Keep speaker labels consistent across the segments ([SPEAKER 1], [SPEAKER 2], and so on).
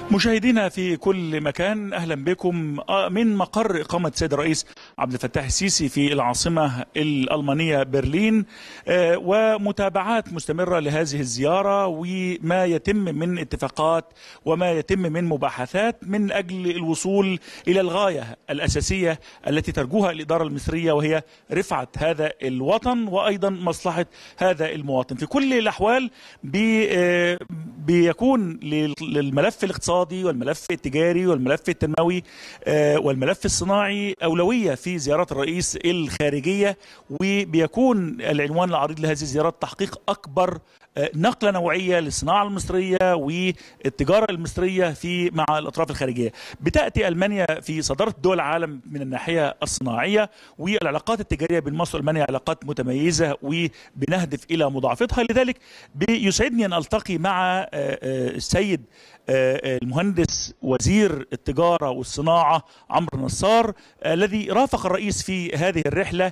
[SPEAKER 1] مشاهدينا في كل مكان اهلا بكم من مقر اقامه السيد الرئيس عبد الفتاح السيسي في العاصمه الالمانيه برلين ومتابعات مستمره لهذه الزياره وما يتم من اتفاقات وما يتم من مباحثات من اجل الوصول الى الغايه الاساسيه التي ترجوها الاداره المصريه وهي رفعه هذا الوطن وايضا مصلحه هذا المواطن في كل الاحوال بي بيكون للملف الاقتصادي والملف التجاري والملف التنموي والملف الصناعي أولوية في زيارات الرئيس الخارجية وبيكون العنوان العريض لهذه الزيارات تحقيق أكبر نقله نوعيه للصناعه المصريه والتجاره المصريه في مع الاطراف الخارجيه. بتاتي المانيا في صداره دول العالم من الناحيه الصناعيه والعلاقات التجاريه بين مصر والمانيا علاقات متميزه وبنهدف الى مضاعفتها لذلك بيسعدني ان التقي مع السيد المهندس وزير التجاره والصناعه عمرو نصار الذي رافق الرئيس في هذه الرحله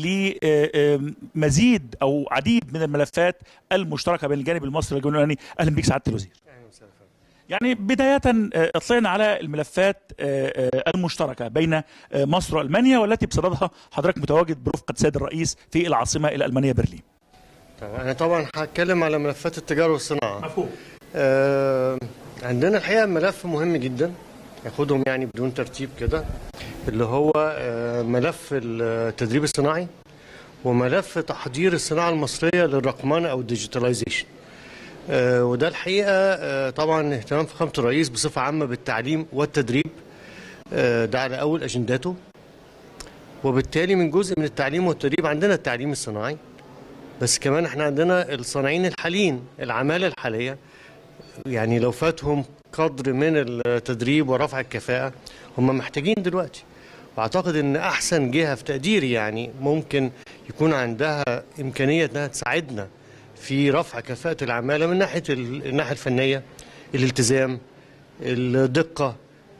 [SPEAKER 1] لمزيد او عديد من الملفات المشتركه بين الجانب المصري والجانب اليوناني اهلا بك سعاده الوزير يعني بداية اطلعنا على الملفات المشتركة بين مصر والمانيا والتي بصددها حضرتك متواجد برفقة السيد الرئيس في العاصمة الألمانية برلين.
[SPEAKER 2] أنا طبعا هتكلم على ملفات التجارة والصناعة.
[SPEAKER 1] مفهوم.
[SPEAKER 2] آه عندنا الحقيقة ملف مهم جدا ياخدهم يعني بدون ترتيب كده اللي هو آه ملف التدريب الصناعي وملف تحضير الصناعة المصرية للرقمنة أو الديجيتاليزيشن آه وده الحقيقة آه طبعا اهتمام فخامة الرئيس بصفة عامة بالتعليم والتدريب آه ده على أول أجنداته وبالتالي من جزء من التعليم والتدريب عندنا التعليم الصناعي بس كمان احنا عندنا الصانعين الحاليين العمالة الحالية يعني لو فاتهم قدر من التدريب ورفع الكفاءة هم محتاجين دلوقتي واعتقد ان احسن جهه في تقديري يعني ممكن يكون عندها امكانيه انها تساعدنا في رفع كفاءه العماله من ناحيه الناحيه الفنيه الالتزام الدقه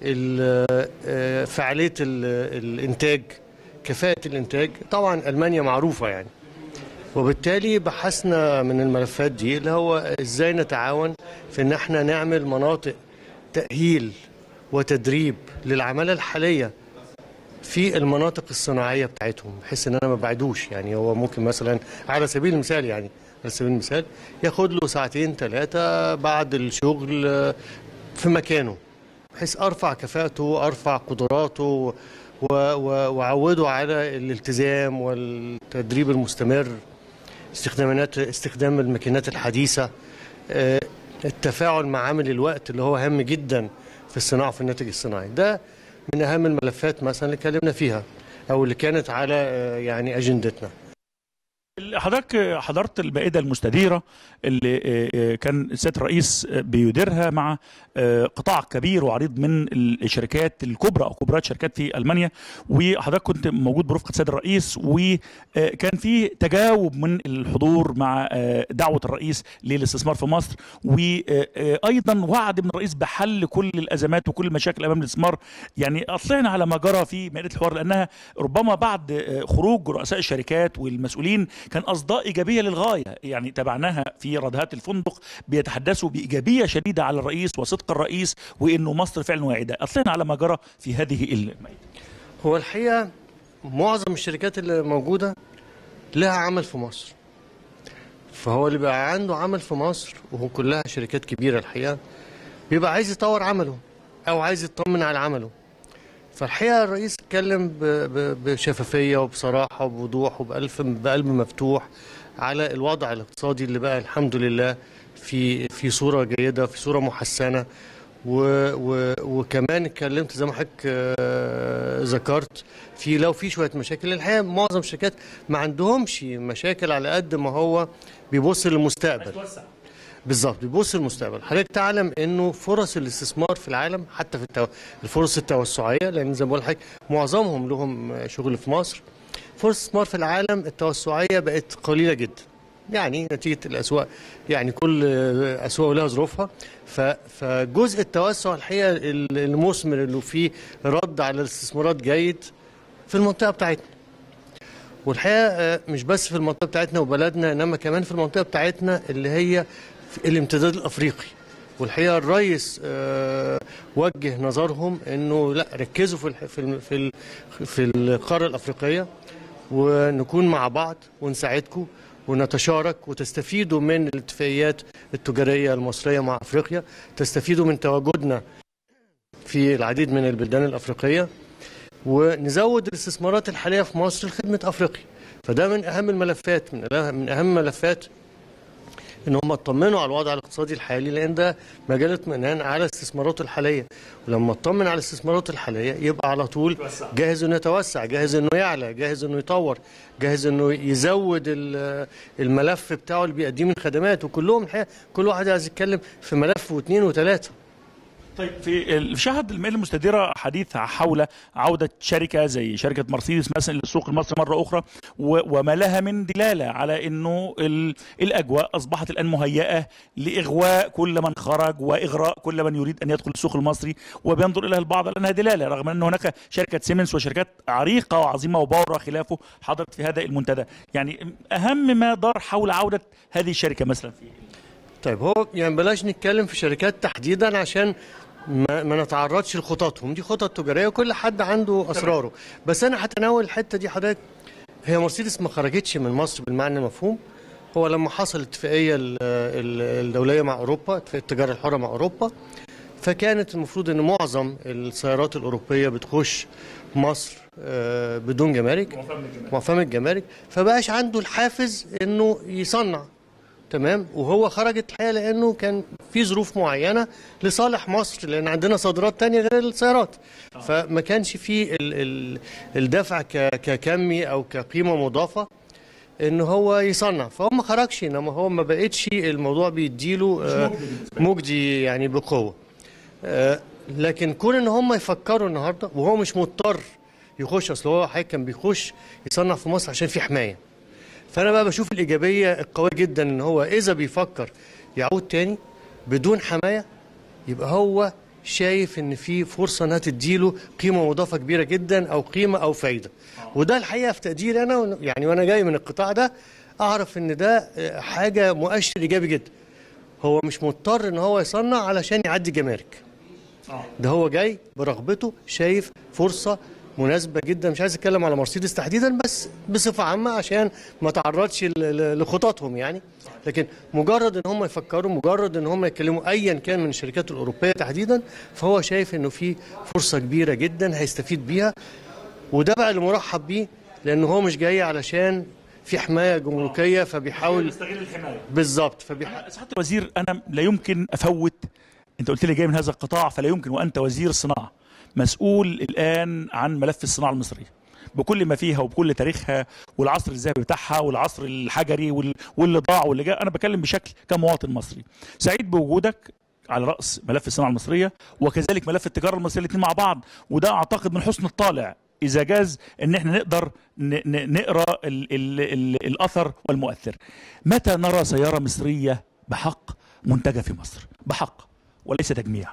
[SPEAKER 2] فعاليه الانتاج كفاءه الانتاج طبعا المانيا معروفه يعني وبالتالي بحثنا من الملفات دي اللي هو ازاي نتعاون في ان احنا نعمل مناطق تاهيل وتدريب للعماله الحاليه في المناطق الصناعيه بتاعتهم بحيث ان انا ما بعدوش يعني هو ممكن مثلا على سبيل المثال يعني على سبيل المثال ياخد له ساعتين ثلاثه بعد الشغل في مكانه بحيث ارفع كفاءته ارفع قدراته واعوده على الالتزام والتدريب المستمر استخدامات استخدام الماكينات الحديثه التفاعل مع عامل الوقت اللي هو هام جدا في الصناعه وفي الناتج الصناعي ده من اهم الملفات مثلا اللي اتكلمنا فيها او اللي كانت على يعني اجندتنا
[SPEAKER 1] حضرتك حضرت المائده المستديره اللي كان السيد الرئيس بيديرها مع قطاع كبير وعريض من الشركات الكبرى او كبرات شركات في المانيا وحضرتك كنت موجود برفقه السيد الرئيس وكان في تجاوب من الحضور مع دعوه الرئيس للاستثمار في مصر وايضا وعد من الرئيس بحل كل الازمات وكل المشاكل امام الاستثمار يعني اطلعنا على ما جرى في مائده الحوار لانها ربما بعد خروج رؤساء الشركات والمسؤولين كان اصداء ايجابيه للغايه يعني تابعناها في ردهات الفندق بيتحدثوا بايجابيه شديده على الرئيس وصدق الرئيس وانه مصر فعلا واعده اطلعنا على ما جرى في هذه المائده
[SPEAKER 2] هو الحقيقه معظم الشركات اللي موجوده لها عمل في مصر فهو اللي بقى عنده عمل في مصر وهو كلها شركات كبيره الحقيقه بيبقى عايز يطور عمله او عايز يطمن على عمله فالحقيقه الرئيس اتكلم بشفافيه وبصراحه وبوضوح وبقلب بقلب مفتوح على الوضع الاقتصادي اللي بقى الحمد لله في في صوره جيده في صوره محسنه و و وكمان اتكلمت زي ما حضرتك ذكرت في لو في شويه مشاكل الحقيقه معظم الشركات ما عندهمش مشاكل على قد ما هو بيبص للمستقبل بالظبط بيبص للمستقبل حضرتك تعلم انه فرص الاستثمار في العالم حتى في التو... الفرص التوسعيه لان زي ما بقول لحضرتك معظمهم لهم شغل في مصر فرص الاستثمار في العالم التوسعيه بقت قليله جدا يعني نتيجه الاسواق يعني كل اسواق لها ظروفها فجزء التوسع الحقيقه المثمر اللي فيه رد على الاستثمارات جيد في المنطقه بتاعتنا والحقيقه مش بس في المنطقه بتاعتنا وبلدنا انما كمان في المنطقه بتاعتنا اللي هي الامتداد الافريقي والحقيقه الرئيس آه، وجه نظرهم انه لا ركزوا في الح- في الم- في ال- في القاره الافريقيه ونكون مع بعض ونساعدكم ونتشارك وتستفيدوا من الاتفاقيات التجاريه المصريه مع افريقيا تستفيدوا من تواجدنا في العديد من البلدان الافريقيه ونزود الاستثمارات الحاليه في مصر لخدمه افريقيا فده من اهم الملفات من من اهم الملفات ان هم اطمنوا على الوضع الاقتصادي الحالي لان ده مجال اطمئنان على استثماراته الحاليه ولما اطمن على استثماراته الحاليه يبقى على طول جاهز انه يتوسع جاهز انه يعلى جاهز انه يطور جاهز انه يزود ال- الملف بتاعه اللي بيقدمه من خدمات وكلهم الحقيقه كل واحد عايز يتكلم في ملف واثنين وثلاثه
[SPEAKER 1] طيب في ال- شهد المال المستديرة حديث حول عودة شركة زي شركة مرسيدس مثلا للسوق المصري مرة أخرى و- وما لها من دلالة على أنه ال- الأجواء أصبحت الآن مهيئة لإغواء كل من خرج وإغراء كل من يريد أن يدخل السوق المصري وبينظر إليها البعض على أنها دلالة رغم أن هناك شركة سيمنز وشركات عريقة وعظيمة وباور وخلافه حضرت في هذا المنتدى يعني أهم ما دار حول عودة هذه الشركة مثلا في
[SPEAKER 2] طيب هو يعني بلاش نتكلم في شركات تحديدا عشان ما, ما نتعرضش لخططهم دي خطط تجاريه وكل حد عنده اسراره بس انا هتناول الحته دي حضرتك هي مرسيدس ما خرجتش من مصر بالمعنى المفهوم هو لما حصل الاتفاقيه ال- ال- الدوليه مع اوروبا اتفاقيه التجاره الحره مع اوروبا فكانت المفروض ان معظم السيارات الاوروبيه بتخش مصر آه، بدون جمارك معفى من الجمارك فبقاش عنده الحافز انه يصنع تمام وهو خرجت الحقيقه لانه كان في ظروف معينه لصالح مصر لان عندنا صادرات تانية غير السيارات فما كانش في ال ال الدفع ك- ككمي او كقيمه مضافه ان هو يصنع فهو ما خرجش انما هو ما بقتش الموضوع بيديله آه، مجدي يعني بقوه آه، لكن كون ان هم يفكروا النهارده وهو مش مضطر يخش اصل هو حضرتك كان بيخش يصنع في مصر عشان في حمايه فانا بقى بشوف الايجابيه القويه جدا ان هو اذا بيفكر يعود تاني بدون حمايه يبقى هو شايف ان في فرصه انها تديله قيمه مضافه كبيره جدا او قيمه او فايده وده الحقيقه في تقديري انا ون- يعني وانا جاي من القطاع ده اعرف ان ده آه، حاجه مؤشر ايجابي جدا هو مش مضطر ان هو يصنع علشان يعدي جمارك ده هو جاي برغبته شايف فرصه مناسبه جدا مش عايز اتكلم على مرسيدس تحديدا بس بصفه عامه عشان ما تعرضش ل- ل- لخططهم يعني لكن مجرد ان هم يفكروا مجرد ان هم يتكلموا ايا كان من الشركات الاوروبيه تحديدا فهو شايف انه في فرصه كبيره جدا هيستفيد بيها وده بقى اللي مرحب بيه لانه هو مش جاي علشان في حمايه جمركيه فبيحاول
[SPEAKER 1] يستغل الحماية
[SPEAKER 2] بالظبط فبيحاول
[SPEAKER 1] سعاده الوزير انا لا يمكن افوت انت قلت لي جاي من هذا القطاع فلا يمكن وانت وزير الصناعه مسؤول الان عن ملف الصناعه المصريه بكل ما فيها وبكل تاريخها والعصر الذهبي بتاعها والعصر الحجري وال- واللي ضاع واللي جاء انا بكلم بشكل كمواطن مصري سعيد بوجودك على راس ملف الصناعه المصريه وكذلك ملف التجاره المصريه الاثنين مع بعض وده اعتقد من حسن الطالع اذا جاز ان احنا نقدر ن- ن- نقرا ال ال ال الاثر والمؤثر متى نرى سياره مصريه بحق منتجه في مصر بحق وليس تجميع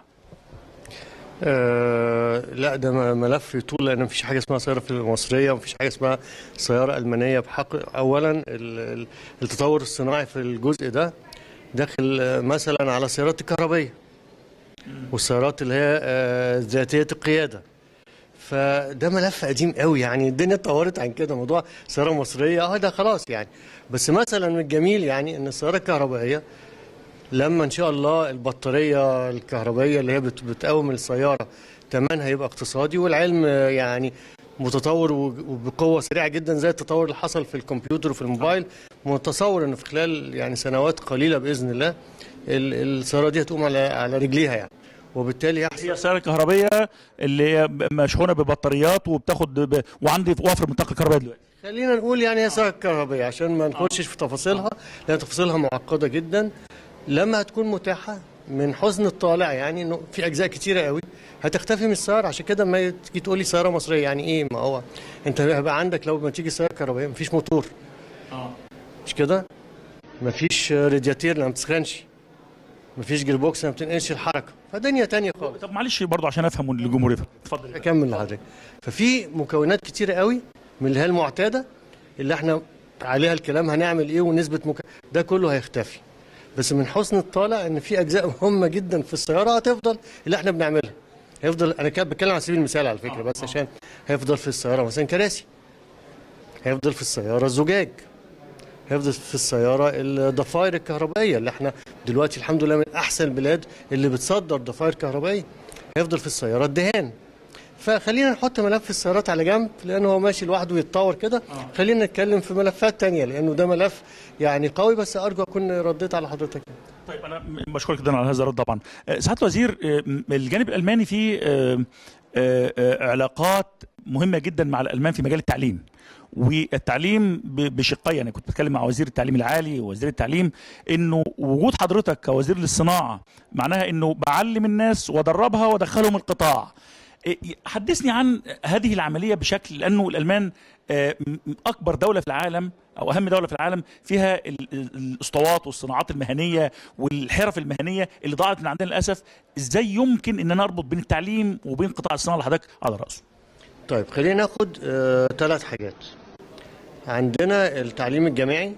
[SPEAKER 2] آه لا ده م- ملف يطول لان مفيش حاجه اسمها سياره في مصريه ومفيش حاجه اسمها سياره المانيه بحق اولا ال- ال- التطور الصناعي في الجزء ده داخل آه، مثلا على السيارات الكهربائيه والسيارات اللي هي آه، ذاتيه القياده فده ملف قديم قوي يعني الدنيا اتطورت عن كده موضوع سياره مصريه اه ده خلاص يعني بس مثلا من الجميل يعني ان السياره الكهربائيه لما ان شاء الله البطاريه الكهربائيه اللي هي بت- بتقوم السياره تمنها هيبقى اقتصادي والعلم آه، يعني متطور و- وبقوه سريعه جدا زي التطور اللي حصل في الكمبيوتر وفي الموبايل متصور ان في خلال يعني سنوات قليله باذن الله ال- السياره دي هتقوم على على رجليها يعني وبالتالي يحصل
[SPEAKER 1] هي السياره الكهربائيه اللي هي ب- مشحونه ببطاريات وبتاخد ب... وعندي وفر من الطاقه الكهربائيه دلوقتي
[SPEAKER 2] خلينا نقول يعني هي سياره كهربائيه عشان ما نخشش في تفاصيلها لان تفاصيلها معقده جدا لما هتكون متاحه من حسن الطالع يعني انه في اجزاء كتيره قوي هتختفي من السياره عشان كده ما تيجي تقولي سياره مصريه يعني ايه ما هو انت هيبقى عندك لو ما تيجي سياره كهربائيه مفيش موتور مش كده مفيش رادياتير لما بتسخنش مفيش جير بوكس ما بتنقلش الحركه فدنيا تانية خالص
[SPEAKER 1] طب معلش برضه عشان افهم الجمهور يفهم اتفضل
[SPEAKER 2] اكمل لحضرتك ففي مكونات كتيره قوي من اللي هي المعتاده اللي احنا عليها الكلام هنعمل ايه ونسبه مك... ده كله هيختفي بس من حسن الطالع ان في اجزاء مهمه جدا في السياره هتفضل اللي احنا بنعملها هيفضل انا كده بتكلم على سبيل المثال على فكره بس عشان هيفضل في السياره مثلا كراسي هيفضل في السياره الزجاج هيفضل في السياره الضفائر الكهربائيه اللي احنا دلوقتي الحمد لله من احسن البلاد اللي بتصدر ضفائر كهربائيه هيفضل في السياره الدهان فخلينا نحط ملف السيارات على جنب لانه هو ماشي لوحده ويتطور كده خلينا نتكلم في ملفات تانية لانه ده ملف يعني قوي بس ارجو اكون رديت على حضرتك
[SPEAKER 1] طيب انا بشكرك جدا على هذا الرد طبعا آه، سعاده الوزير آه، الجانب الالماني فيه آه، آه، آه، علاقات مهمه جدا مع الالمان في مجال التعليم والتعليم ب- بشقين انا كنت بتكلم مع وزير التعليم العالي ووزير التعليم انه وجود حضرتك كوزير للصناعه معناها انه بعلم الناس وادربها وادخلهم القطاع إيه، حدثني عن هذه العمليه بشكل لانه الالمان آه، م- اكبر دوله في العالم او اهم دوله في العالم فيها ال- ال- الاسطوات والصناعات المهنيه والحرف المهنيه اللي ضاعت من عندنا للاسف ازاي يمكن ان انا اربط بين التعليم وبين قطاع الصناعه اللي حضرتك على راسه
[SPEAKER 2] طيب خلينا ناخد آه، ثلاث حاجات عندنا التعليم الجامعي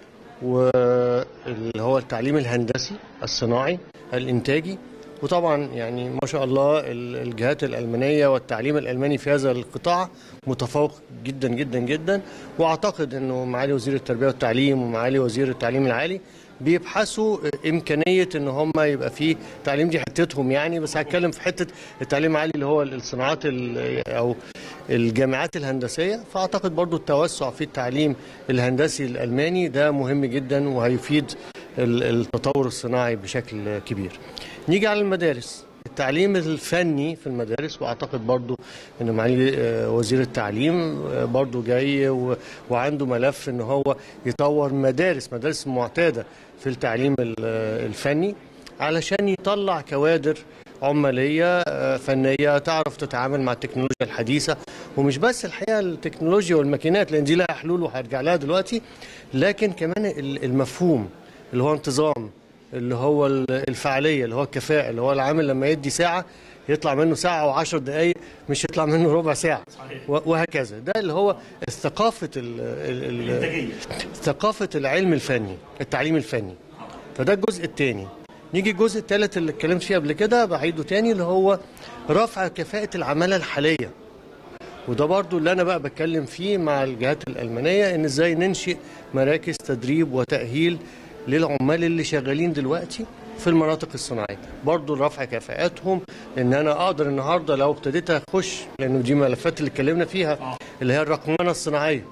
[SPEAKER 2] واللي هو التعليم الهندسي الصناعي الانتاجي وطبعا يعني ما شاء الله ال- الجهات الألمانية والتعليم الألماني في هذا القطاع متفوق جدا جدا جدا واعتقد انه معالي وزير التربية والتعليم ومعالي وزير التعليم العالي بيبحثوا امكانيه ان هم يبقى في تعليم دي حتتهم يعني بس هتكلم في حته التعليم العالي اللي هو الصناعات ال- او الجامعات الهندسيه فاعتقد برضو التوسع في التعليم الهندسي الالماني ده مهم جدا وهيفيد ال- التطور الصناعي بشكل كبير نيجي على المدارس التعليم الفني في المدارس واعتقد برضو ان معالي آه، وزير التعليم آه، برضو جاي و- وعنده ملف ان هو يطور مدارس مدارس معتاده في التعليم ال- آه، الفني علشان يطلع كوادر عماليه آه، فنيه تعرف تتعامل مع التكنولوجيا الحديثه ومش بس الحقيقه التكنولوجيا والماكينات لان دي لها حلول وهرجع لها دلوقتي لكن كمان ال- المفهوم اللي هو انتظام اللي هو ال- الفعاليه اللي هو الكفاءه اللي هو العامل لما يدي ساعه يطلع منه ساعه وعشر دقائق مش يطلع منه ربع ساعه و- وهكذا ده اللي هو ثقافه ال- ال- ال- ثقافه العلم الفني التعليم الفني فده الجزء الثاني نيجي الجزء الثالث اللي اتكلمت فيه قبل كده بعيده تاني اللي هو رفع كفاءه العماله الحاليه وده برضو اللي انا بقى بتكلم فيه مع الجهات الالمانيه ان ازاي ننشئ مراكز تدريب وتاهيل للعمال اللي شغالين دلوقتي في المناطق الصناعيه برضو رفع كفاءاتهم ان انا اقدر النهارده لو ابتديت اخش لانه دي ملفات اللي اتكلمنا فيها اللي هي الرقمنه الصناعيه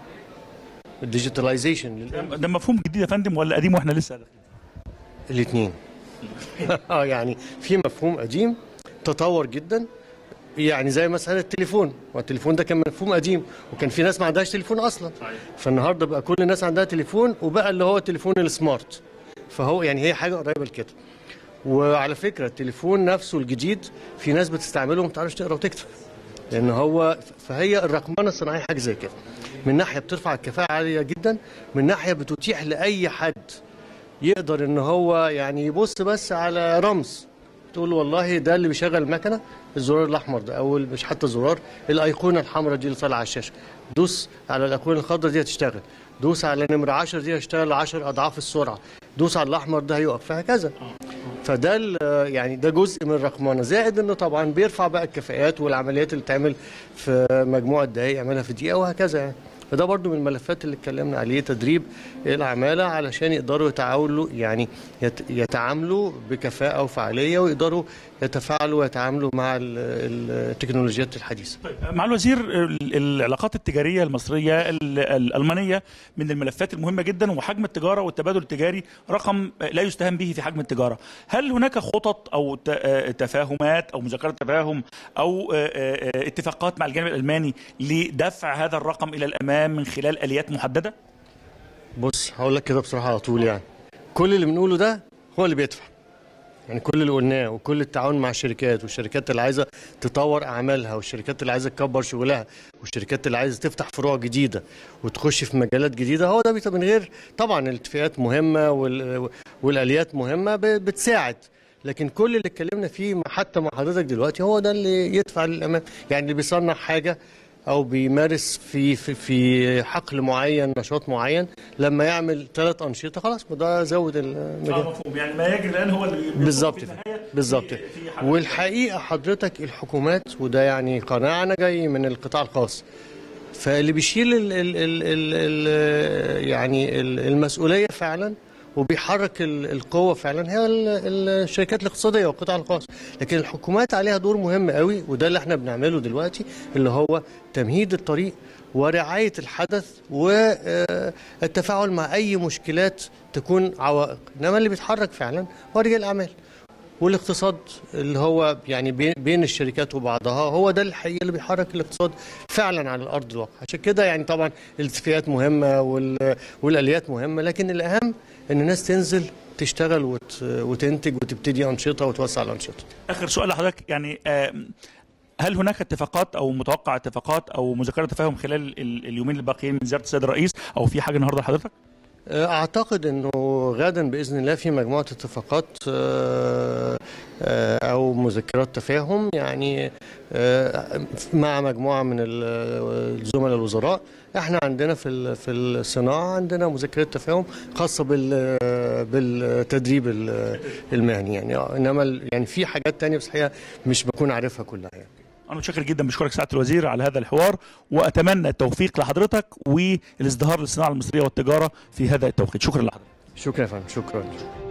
[SPEAKER 2] الديجيتاليزيشن
[SPEAKER 1] ده مفهوم جديد يا فندم ولا قديم واحنا لسه داخلين؟
[SPEAKER 2] الاثنين اه يعني في مفهوم قديم تطور جدا يعني زي مثلا التليفون والتليفون ده كان مفهوم قديم وكان في ناس ما عندهاش تليفون اصلا فالنهارده بقى كل الناس عندها تليفون وبقى اللي هو التليفون السمارت فهو يعني هي حاجه قريبه لكده وعلى فكره التليفون نفسه الجديد في ناس بتستعمله وما بتعرفش تقرا وتكتب لان هو فهي الرقمنه الصناعيه حاجه زي كده من ناحيه بترفع الكفاءه عاليه جدا من ناحيه بتتيح لاي حد يقدر ان هو يعني يبص بس على رمز تقول والله ده اللي بيشغل المكنه الزرار الاحمر ده او مش حتى زرار الايقونه الحمراء دي اللي طالعه على الشاشه دوس على الايقونه الخضراء دي هتشتغل دوس على نمره 10 دي هتشتغل 10 اضعاف السرعه دوس على الاحمر ده هيقف فهكذا فده ال- يعني ده جزء من الرقمنه زائد انه طبعا بيرفع بقى الكفاءات والعمليات اللي بتعمل في مجموعه دقائق يعملها في دقيقه وهكذا يعني فده برضو من الملفات اللي اتكلمنا عليه تدريب العماله علشان يقدروا يتعاملوا يعني يت- يتعاملوا بكفاءه وفعاليه ويقدروا يتفاعلوا ويتعاملوا مع ال- ال- التكنولوجيات الحديثه
[SPEAKER 1] مع الوزير ال- العلاقات التجاريه المصريه ال- الالمانيه من الملفات المهمه جدا وحجم التجاره والتبادل التجاري رقم لا يستهان به في حجم التجاره هل هناك خطط او ت- آه، تفاهمات او مذكرات تفاهم او آه، آه، اتفاقات مع الجانب الالماني لدفع هذا الرقم الى الامام من خلال اليات محدده
[SPEAKER 2] بص هقول لك كده بصراحه على طول يعني كل اللي بنقوله ده هو اللي بيدفع يعني كل اللي قلناه وكل التعاون مع الشركات والشركات اللي عايزه تطور اعمالها والشركات اللي عايزه تكبر شغلها والشركات اللي عايزه تفتح فروع جديده وتخش في مجالات جديده هو ده بيبقى من غير طبعا الاتفاقات مهمه وال... والاليات مهمه ب- بتساعد لكن كل اللي اتكلمنا فيه مع- حتى مع حضرتك دلوقتي هو ده اللي يدفع للامام يعني اللي بيصنع حاجه او بيمارس في في في حقل معين نشاط معين لما يعمل ثلاث انشطه خلاص ما ده زود المجال
[SPEAKER 1] اه مفهوم يعني ما يجري الان هو اللي بيصب
[SPEAKER 2] بالظبط
[SPEAKER 1] في
[SPEAKER 2] كده.
[SPEAKER 1] النهاية
[SPEAKER 2] بالظبط
[SPEAKER 1] في- في حاجة.
[SPEAKER 2] والحقيقه حضرتك الحكومات وده يعني قناعه انا جاي من القطاع الخاص فاللي بيشيل ال ال ال ال ال يعني ال- المسؤوليه فعلا وبيحرك ال- القوه فعلا هي ال- الشركات الاقتصاديه والقطاع الخاص لكن الحكومات عليها دور مهم قوي وده اللي احنا بنعمله دلوقتي اللي هو تمهيد الطريق ورعايه الحدث والتفاعل مع اي مشكلات تكون عوائق انما اللي بيتحرك فعلا هو رجال الاعمال والاقتصاد اللي هو يعني بين- بين الشركات وبعضها هو ده الحقيقه اللي بيحرك الاقتصاد فعلا على الارض الواقع عشان كده يعني طبعا الاتفاقيات مهمه وال- والاليات مهمه لكن الاهم ان الناس تنزل تشتغل وت- وتنتج وتبتدي انشطه وتوسع الانشطه
[SPEAKER 1] اخر سؤال لحضرتك يعني آه، هل هناك اتفاقات او متوقع اتفاقات او مذكرات تفاهم خلال ال- اليومين الباقيين من زياره السيد الرئيس او في حاجه النهارده لحضرتك؟
[SPEAKER 2] اعتقد انه غدا باذن الله في مجموعه اتفاقات آه، آه، او مذكرات تفاهم يعني آه، مع مجموعه من ال- الزملاء الوزراء احنا عندنا في ال- في الصناعه عندنا مذكرات تفاهم خاصه بال بالتدريب ال- المهني يعني آه، انما ال- يعني في حاجات تانية بس الحقيقه مش بكون عارفها كلها يعني
[SPEAKER 1] انا متشكر جدا بشكرك سعاده الوزير على هذا الحوار واتمنى التوفيق لحضرتك والازدهار للصناعه المصريه والتجاره في هذا التوقيت شكرا لحضرتك
[SPEAKER 2] شكرا يا فندم شكرا